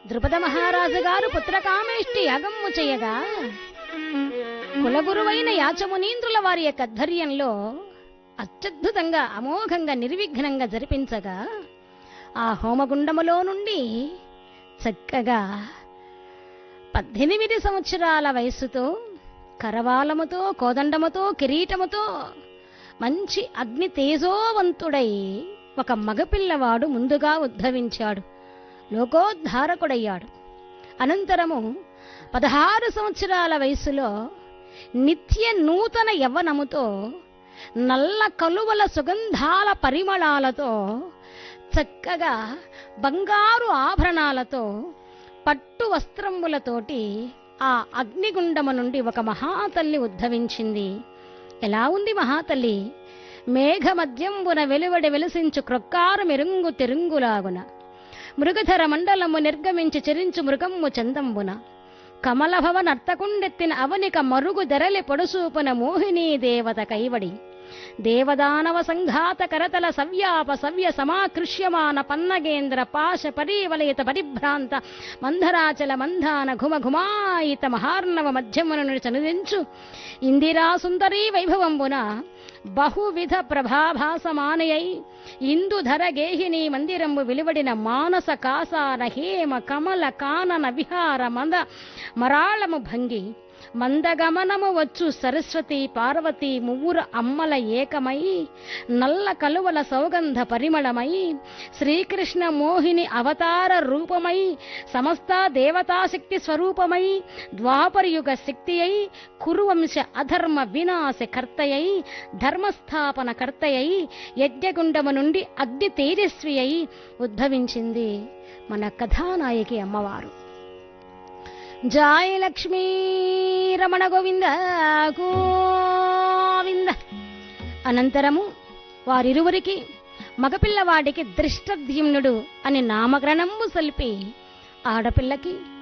ద్రుపద మహారాజు గారు పుత్రకామేష్టి యాగమ్ము చేయగా కులగురువైన యాచమునీంద్రుల వారి యొక్క ఆధ్వర్యంలో అత్యద్భుతంగా అమోఘంగా నిర్విఘ్నంగా జరిపించగా ఆ హోమగుండములో నుండి చక్కగా పద్దెనిమిది సంవత్సరాల వయస్సుతో కరవాలముతో కోదండముతో కిరీటముతో మంచి అగ్ని తేజోవంతుడై ఒక మగపిల్లవాడు ముందుగా ఉద్భవించాడు లోకోద్ధారకుడయ్యాడు అనంతరము పదహారు సంవత్సరాల వయసులో నిత్య నూతన యవ్వనముతో నల్ల కలువల సుగంధాల పరిమళాలతో చక్కగా బంగారు ఆభరణాలతో పట్టు వస్త్రములతోటి ఆ అగ్నిగుండము నుండి ఒక మహాతల్లి ఉద్భవించింది ఎలా ఉంది మహాతల్లి మేఘమద్యంబున వెలువడి వెలిసించు క్రొక్కారు మెరుంగు తెరుంగులాగున మృగధర మండలము నిర్గమించి చెరించు మృగమ్ము చందంబున కమలభవ నర్తకుండెత్తిన అవనిక మరుగు ధరలి పొడుసూపున మోహినీ దేవత కైవడి దేవదానవ సంఘాత కరతల సవ్యాప సవ్య సమాకృష్యమాన పన్నగేంద్ర పాశ పరీవలయిత పరిభ్రాంత మంధరాచల మంధాన ఘుమ ఘుమాయిత మహార్ణవ మధ్యమును చనుదించు ఇందిరా సుందరీ వైభవంబున బహువిధ ప్రభాభాసమానయై ఇందుధర గేహిని మందిరంబు వెలువడిన మానస కాసార హేమ కమల కానన విహార మంద మరాళము భంగి మందగమనము వచ్చు సరస్వతి పార్వతి మువ్వురు అమ్మల ఏకమై నల్ల కలువల సౌగంధ పరిమళమై శ్రీకృష్ణ మోహిని అవతార రూపమై సమస్త దేవతాశక్తి స్వరూపమై ద్వాపరయుగ శక్తి అయి కురువంశ అధర్మ వినాశ కర్తయై ధర్మస్థాపన కర్తయై యజ్ఞగుండము నుండి అగ్ని తేజస్వి అయి ఉద్భవించింది మన కథానాయకి అమ్మవారు జాయ లక్ష్మీ రమణ గోవింద గోవింద అనంతరము వారిరువురికి మగపిల్లవాడికి దృష్టద్యుమ్నుడు అని నామకరణము సలిపి ఆడపిల్లకి